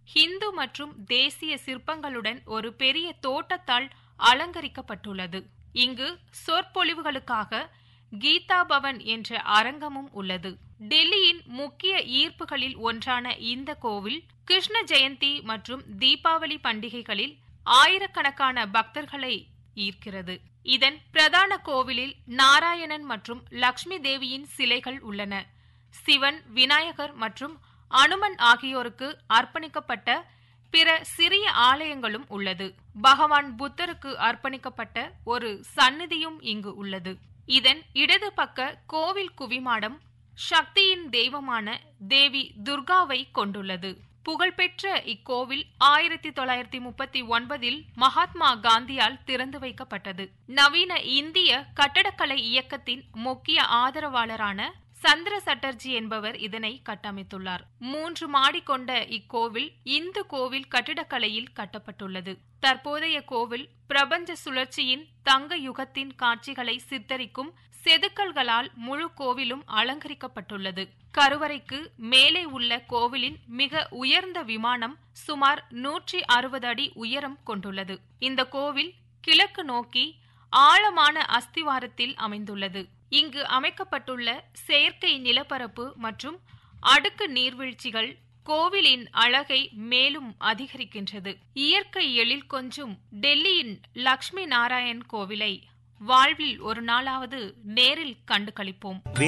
ஹிந்து மற்றும் தேசிய சிற்பங்களுடன் ஒரு பெரிய தோட்டத்தால் அலங்கரிக்கப்பட்டுள்ளது இங்கு சொற்பொழிவுகளுக்காக கீதா பவன் என்ற அரங்கமும் உள்ளது டெல்லியின் முக்கிய ஈர்ப்புகளில் ஒன்றான இந்த கோவில் கிருஷ்ண ஜெயந்தி மற்றும் தீபாவளி பண்டிகைகளில் ஆயிரக்கணக்கான பக்தர்களை ஈர்க்கிறது இதன் பிரதான கோவிலில் நாராயணன் மற்றும் லக்ஷ்மி தேவியின் சிலைகள் உள்ளன சிவன் விநாயகர் மற்றும் அனுமன் ஆகியோருக்கு அர்ப்பணிக்கப்பட்ட பிற சிறிய ஆலயங்களும் உள்ளது பகவான் புத்தருக்கு அர்ப்பணிக்கப்பட்ட ஒரு சந்நிதியும் இங்கு உள்ளது இதன் இடது பக்க கோவில் குவிமாடம் சக்தியின் தெய்வமான தேவி துர்காவை கொண்டுள்ளது புகழ்பெற்ற இக்கோவில் ஆயிரத்தி தொள்ளாயிரத்தி முப்பத்தி ஒன்பதில் மகாத்மா காந்தியால் திறந்து வைக்கப்பட்டது நவீன இந்திய கட்டடக்கலை இயக்கத்தின் முக்கிய ஆதரவாளரான சந்திர சட்டர்ஜி என்பவர் இதனை கட்டமைத்துள்ளார் மூன்று மாடி கொண்ட இக்கோவில் இந்து கோவில் கட்டிடக்கலையில் கட்டப்பட்டுள்ளது தற்போதைய கோவில் பிரபஞ்ச சுழற்சியின் தங்க யுகத்தின் காட்சிகளை சித்தரிக்கும் செதுக்கல்களால் முழு கோவிலும் அலங்கரிக்கப்பட்டுள்ளது கருவறைக்கு மேலே உள்ள கோவிலின் மிக உயர்ந்த விமானம் சுமார் நூற்றி அறுபது அடி உயரம் கொண்டுள்ளது இந்த கோவில் கிழக்கு நோக்கி ஆழமான அஸ்திவாரத்தில் அமைந்துள்ளது இங்கு அமைக்கப்பட்டுள்ள செயற்கை நிலப்பரப்பு மற்றும் அடுக்கு நீர்வீழ்ச்சிகள் கோவிலின் அழகை மேலும் அதிகரிக்கின்றது இயற்கை எழில் கொஞ்சும் டெல்லியின் லக்ஷ்மி நாராயண் கோவிலை வாழ்வில் ஒரு நாளாவது நேரில் கண்டு களிப்போம்